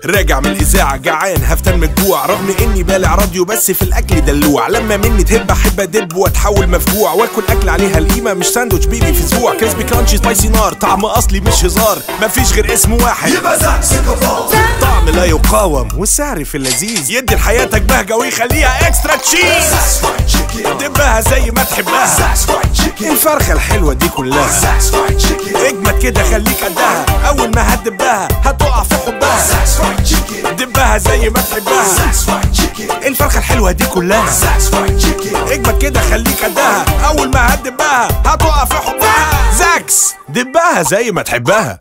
راجع من الاذاعه جعان هفتن من الجوع رغم اني بالع راديو بس في الاكل دلوع لما مني تهب احب ادب واتحول مفجوع واكل اكل عليها القيمه مش ساندوتش بيبي في اسبوع كريسبي كرانشي سبايسي نار طعم اصلي مش هزار مفيش غير اسم واحد يبقى زاك سيكافون طعم لا يقاوم والسعر في اللذيذ يدي لحياتك بهجه ويخليها اكسترا تشيز زاكس فرايد تشيكن دبها زي ما تحبها زاكس فرايد تشيكن الفرخه الحلوه دي كلها زاكس فرايد تشيكن اجمد كده خليك قدها اول ما هتدبها هتقع في حبها زاكس فرايد تشيكن دبها زي ما تحبها زاكس فرايد تشيكن الفرخه الحلوه دي كلها زاكس فرايد تشيكن اجمد كده خليك قدها اول ما هتدبها هتقع في حبها زاكس دبها زي ما تحبها